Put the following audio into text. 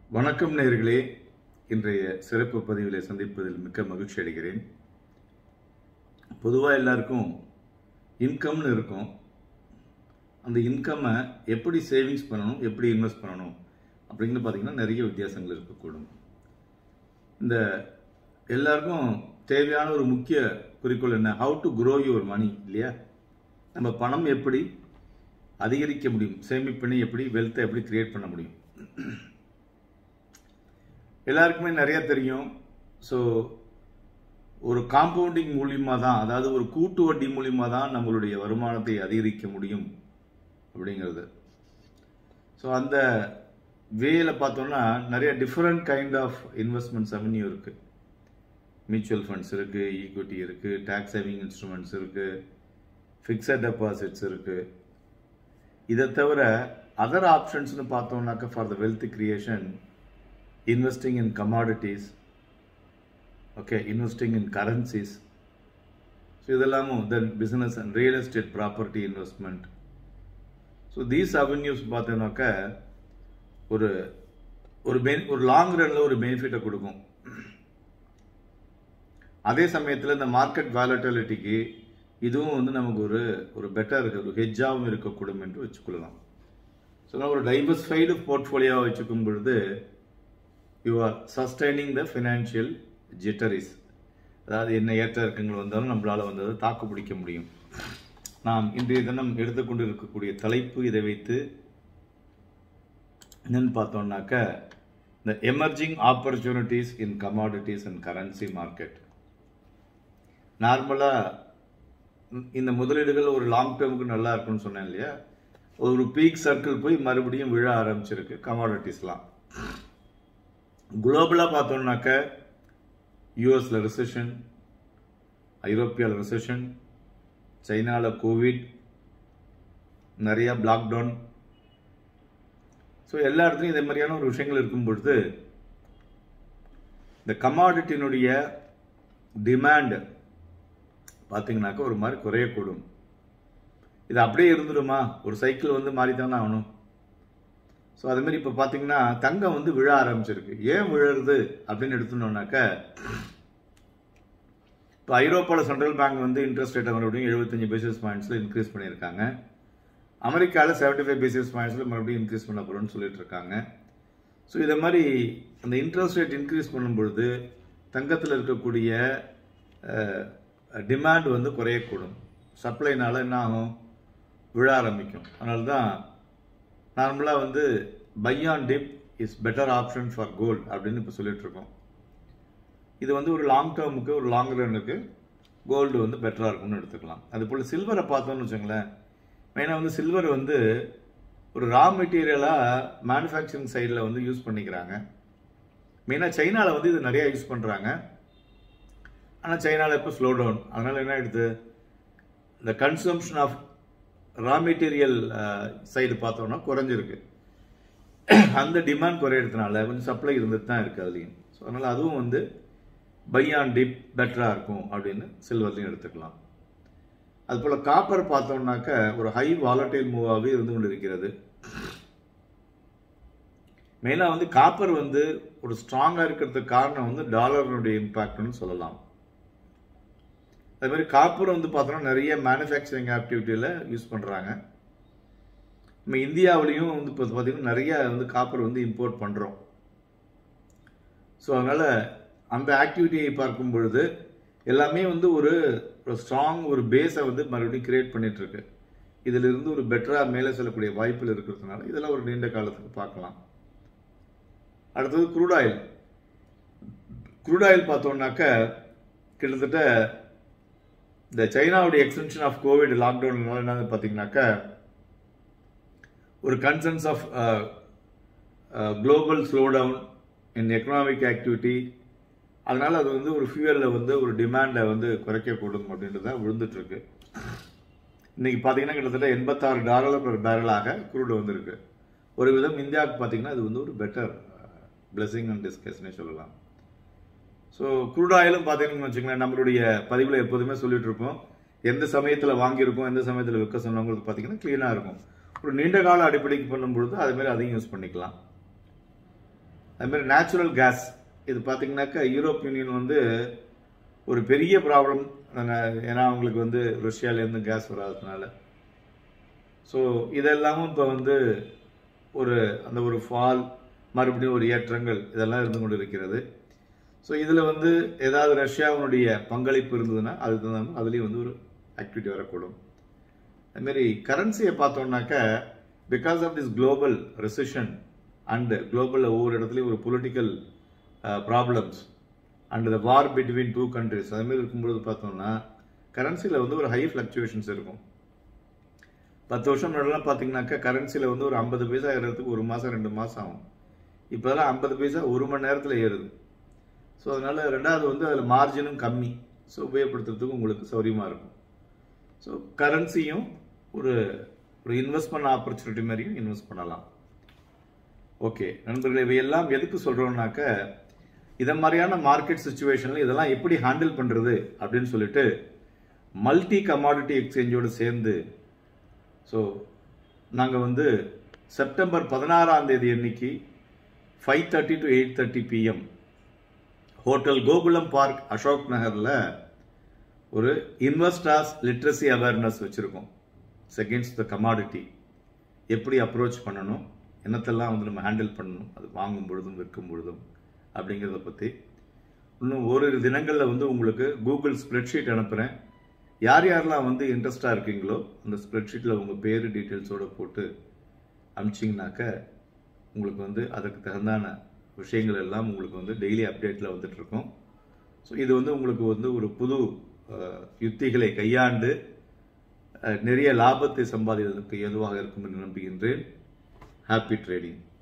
வணக்கம் நேயர்களே இன்றைய சிறப்பு பதிவிலே சந்திப்பதில் மிக்க மகிழ்ச்சி அடைகிறேன் பொதுவாக எல்லாருக்கும் இன்கம்னு இருக்கும் அந்த இன்கம்மை எப்படி சேவிங்ஸ் பண்ணணும் எப்படி இன்வெஸ்ட் பண்ணணும் அப்படிங்கிறது பார்த்தீங்கன்னா நிறைய வித்தியாசங்கள் இருக்கக்கூடும் இந்த எல்லாருக்கும் தேவையான ஒரு முக்கிய குறிக்கோள் என்ன how to grow your money இல்லையா நம்ம பணம் எப்படி அதிகரிக்க முடியும் சேமிப்பினை எப்படி வெல்த்தை எப்படி கிரியேட் பண்ண முடியும் எல்லாருக்குமே நிறைய தெரியும் ஸோ ஒரு காம்பவுண்டிங் மூலியமாக தான் அதாவது ஒரு கூட்டு வட்டி மூலியமாக தான் நம்மளுடைய வருமானத்தை அதிகரிக்க முடியும் அப்படிங்கிறது ஸோ அந்த வேல பார்த்தோம்னா நிறைய different kind of investments avenue இருக்குது மியூச்சுவல் ஃபண்ட்ஸ் இருக்குது ஈக்விட்டி இருக்குது டேக்ஸ் சேவிங் இன்ஸ்ட்ருமெண்ட்ஸ் இருக்குது ஃபிக்ஸட் டெபாசிட்ஸ் இருக்குது இதை தவிர அதர் ஆப்ஷன்ஸ்னு பார்த்தோம்னாக்க for the wealth creation investing in commodities okay investing in currencies so இதெல்லாமும் then business and real estate property investment so these avenues பார்த்தோம்னாக்க ஒரு ஒரு பெனி ஒரு லாங் ரன்ல ஒரு பெனிஃபிட்டை கொடுக்கும் அதே சமயத்தில் இந்த மார்க்கெட் வேலட்டிலிட்டிக்கு இதுவும் வந்து நமக்கு ஒரு ஒரு பெட்டர் ஒரு ஹெஜ்ஜாகவும் இருக்கக்கூடும் என்று வச்சுக்கொள்ளலாம் ஸோ நான் ஒரு டைவர்ஸ்ஃபைடு போர்ட்ஃபோலியோவை வச்சுக்கும் பொழுது you are sustaining the financial jitters அதாவது என்ன ஏற்ற இறக்கங்கள் வந்தாலும் நம்மளால் வந்து அதை தாக்கு பிடிக்க முடியும் நாம் இன்றைய தினம் எடுத்துக்கொண்டு இருக்கக்கூடிய தலைப்பு இதை வைத்து என்னன்னு பார்த்தோம்னாக்க இந்த emerging opportunities in commodities and currency market நார்மலாக இந்த முதலீடுகள் ஒரு லாங் டேர்முக்கு நல்லா இருக்கும்னு சொன்னேன் இல்லையா ஒரு பீக் சர்க்கிள் போய் மறுபடியும் விழ ஆரம்பிச்சிருக்கு கமாடிட்டிஸ்லாம் குளோபலாக பார்த்தோம்னாக்க யூஎஸில் ரிசெஷன் ஐரோப்பியாவில் ரிசெஷன் சைனாவில் கோவிட் நிறையா லாக்டவுன் ஸோ எல்லா இடத்துலையும் இதே மாதிரியான ஒரு விஷயங்கள் இருக்கும் பொழுது இந்த கமாடிட்டினுடைய டிமாண்ட் பார்த்தீங்கன்னாக்கா ஒரு மாதிரி குறையக்கூடும் இது அப்படியே இருந்துடுமா ஒரு சைக்கிள் வந்து மாறி தானே ஆகணும் ஸோ அது மாதிரி இப்போ பார்த்தீங்கன்னா தங்கம் வந்து விழ ஆரம்பிச்சிருக்கு ஏன் விழுறது அப்படின்னு எடுத்துனோம்னாக்க இப்போ ஐரோப்பாவில் சென்ட்ரல் பேங்க் வந்து இன்ட்ரெஸ்ட் ரேட்டை மறுபடியும் எழுபத்தஞ்சு பேசிஸ் பாயிண்ட்ஸில் இன்க்ரீஸ் பண்ணியிருக்காங்க அமெரிக்காவில் செவன்டி ஃபைவ் பேசிஸ் பாயிண்ட்ஸில் மறுபடியும் இன்க்ரீஸ் பண்ண போகிறோம்னு சொல்லிட்டு இருக்காங்க ஸோ இதை மாதிரி அந்த இன்ட்ரெஸ்ட் ரேட் இன்க்ரீஸ் பண்ணும் பொழுது தங்கத்தில் இருக்கக்கூடிய டிமாண்ட் வந்து குறையக்கூடும் சப்ளைனால என்ன ஆகும் விழ ஆரம்பிக்கும் அதனால தான் நார்மலாக வந்து buy on dip is better option for gold அப்படின்னு இப்போ சொல்லிட்டு இருக்கோம் இது வந்து ஒரு லாங் டேர்முக்கு ஒரு லாங் ரன்னுக்கு கோல்டு வந்து பெட்டராக இருக்கும்னு எடுத்துக்கலாம் அது போல் சில்வரை பார்த்தோம்னு வச்சுங்களேன் மெயினாக வந்து சில்வர் வந்து ஒரு ரா மெட்டீரியலாக மேனுஃபேக்சரிங் சைடில் வந்து யூஸ் பண்ணிக்கிறாங்க மெயினாக சைனாவில் வந்து இது நிறையா யூஸ் பண்ணுறாங்க ஆனால் சைனாவில் இப்போ ஸ்லோ டவுன் அதனால் என்ன ஆயிடுது இந்த consumption of raw material side பார்த்தோம்னா குறைஞ்சிருக்கு அந்த டிமாண்ட் குறையிறதுனால கொஞ்சம் சப்ளை இருந்துட்டு தான் இருக்குது அதுலேயும் ஸோ அதனால் அதுவும் வந்து பை ஆன் டிப் பெட்டராக இருக்கும் அப்படின்னு சில்வர்லையும் எடுத்துக்கலாம் அதுபோல் காப்பர் பார்த்தோம்னாக்க ஒரு ஹை வாலட்டைல் மூவாகவே இருந்து கொண்டு இருக்கிறது மெயினாக வந்து காப்பர் வந்து ஒரு ஸ்ட்ராங்காக இருக்கிறதுக்கு காரணம் வந்து டாலருடைய இம்பாக்ட்னு சொல்லலாம் அது மாதிரி காப்பர் வந்து பார்த்தோம்னா நிறைய மேனுஃபேக்சரிங் ஆக்டிவிட்டியில் யூஸ் பண்ணுறாங்க நம்ம இந்தியாவிலையும் வந்து இப்போ பார்த்தீங்கன்னா நிறைய வந்து காப்பர் வந்து இம்போர்ட் பண்ணுறோம் ஸோ அதனால் அந்த ஆக்டிவிட்டியை பார்க்கும் பொழுது எல்லாமே வந்து ஒரு ஒரு ஸ்ட்ராங் ஒரு பேஸை வந்து மறுபடியும் கிரியேட் பண்ணிட்டு இருக்கு இதுல இருந்து ஒரு பெட்டராக மேலே செல்லக்கூடிய வாய்ப்புகள் இருக்கிறதுனால இதெல்லாம் ஒரு நீண்ட காலத்துக்கு பார்க்கலாம் அடுத்தது குரூட் ஆயில் குரூட் ஆயில் பார்த்தோம்னாக்க கிட்டத்தட்ட இந்த சைனாவுடைய எக்ஸ்டென்ஷன் ஆஃப் கோவிட் லாக்டவுன்னால என்ன பார்த்தீங்கன்னாக்க ஒரு concerns of global slow down in economic activity அதனால அது வந்து ஒரு ஃபியூவலில் வந்து ஒரு டிமாண்டை வந்து குறைக்கக்கூடும் அப்படின்றது தான் விழுந்துட்டு இருக்கு இன்னைக்கு பார்த்தீங்கன்னா கிட்டத்தட்ட எண்பத்தாறு டாலர் per பேரலாக குரூடு வந்திருக்கு ஒரு விதம் இந்தியாவுக்கு பார்த்தீங்கன்னா இது வந்து ஒரு பெட்டர் பிளெஸிங் அண்ட் டிஸ்கஸ்னே சொல்லலாம் ஸோ குரூட் ஆயிலும் பார்த்தீங்கன்னு வச்சுங்களேன் நம்மளுடைய பதிவில் எப்போதுமே சொல்லிட்டு இருப்போம் எந்த சமயத்தில் வாங்கியிருக்கோம் எந்த சமயத்தில் விற்க சொன்னவங்களுக்கு பார்த்தீங்கன்னா க்ளீனாக இருக்கும் ஒரு நீண்ட கால அடிப்படைக்கு பண்ணும்பொழுது அதே மாதிரி அதையும் யூஸ் பண்ணிக்கலாம் அது மாதிரி நேச்சுரல் கேஸ் இது பார்த்தீங்கன்னாக்கா யூரோப் யூனியன் வந்து ஒரு பெரிய ப்ராப்ளம் ஏன்னா அவங்களுக்கு வந்து ரஷ்யாவிலேருந்து கேஸ் வராததுனால ஸோ இதெல்லாமும் இப்போ வந்து ஒரு அந்த ஒரு ஃபால் மறுபடியும் ஒரு ஏற்றங்கள் இதெல்லாம் இருந்து கொண்டு இருக்கிறது ஸோ இதில் வந்து ஏதாவது ரஷ்யாவினுடைய பங்களிப்பு இருந்ததுன்னா அதுக்கு தகுந்த அதுலேயும் வந்து ஒரு ஆக்டிவிட்டி வரக்கூடும் அதுமாரி கரன்சியை பார்த்தோம்னாக்க because of this global recession and குளோபலில் ஒவ்வொரு இடத்துலையும் ஒரு political problems and the war between two countries அதுமாரி இருக்கும்பொழுது பார்த்தோம்னா கரன்சியில் வந்து ஒரு ஹை ஃப்ளக்சுவேஷன்ஸ் இருக்கும் பத்து வருஷம் முன்னாடிலாம் பார்த்தீங்கன்னாக்கா கரன்சியில் வந்து ஒரு ஐம்பது பைசா ஏறுறதுக்கு ஒரு மாதம் ரெண்டு மாதம் ஆகும் இப்போதெல்லாம் ஐம்பது பைசா ஒரு மணி நேரத்தில் ஏறுது ஸோ அதனால் ரெண்டாவது வந்து அதில் மார்ஜினும் கம்மி ஸோ உபயோகப்படுத்துறதுக்கு உங்களுக்கு சௌரியமாக இருக்கும் ஸோ கரன்சியும் ஒரு ஒரு இன்வெஸ்ட்மெண்ட் ஆப்பர்ச்சுனிட்டி மாதிரியும் இன்வெஸ்ட் பண்ணலாம் ஓகே நண்பர்களே இவையெல்லாம் எதுக்கு சொல்கிறோம்னாக்க இதை மாதிரியான மார்க்கெட் சுச்சுவேஷனில் இதெல்லாம் எப்படி ஹேண்டில் பண்ணுறது அப்படின்னு சொல்லிட்டு மல்டி கமாடிட்டி எக்ஸ்சேஞ்சோடு சேர்ந்து ஸோ நாங்கள் வந்து செப்டம்பர் பதினாறாம் தேதி அன்னைக்கு five thirty to eight thirty PM hotel Gokulam park Ashok நகரில் ஒரு இன்வெஸ்டர்ஸ் லிட்ரஸி அவேர்னஸ் வச்சுருக்கோம் செகண்ட்ஸ் த கமாடிட்டி எப்படி அப்ரோச் பண்ணணும் என்னத்தெல்லாம் வந்து நம்ம ஹேண்டில் பண்ணணும் அது வாங்கும் பொழுதும் விற்கும் பொழுதும் அப்படிங்கிறத பற்றி இன்னும் ஓரிரு தினங்களில் வந்து உங்களுக்கு கூகுள் ஸ்ப்ரெட்ஷீட் அனுப்புகிறேன் யார் யாரெல்லாம் வந்து இன்ட்ரெஸ்டாக இருக்கீங்களோ அந்த ஸ்ப்ரெட்ஷீட்டில் உங்கள் பேர் டீட்டெயில்ஸோடு போட்டு அனுப்பிச்சிங்கனாக்க உங்களுக்கு வந்து அதற்கு தகுந்தான விஷயங்கள் எல்லாம் உங்களுக்கு வந்து டெய்லி அப்டேட்டில் வந்துட்டுருக்கும் ஸோ இது வந்து உங்களுக்கு வந்து ஒரு புது யுத்திகளை கையாண்டு நிறைய லாபத்தை சம்பாதிப்பதற்கு ஏதுவாக இருக்கும் என்று நம்புகின்றேன் ஹாப்பி ட்ரேடிங்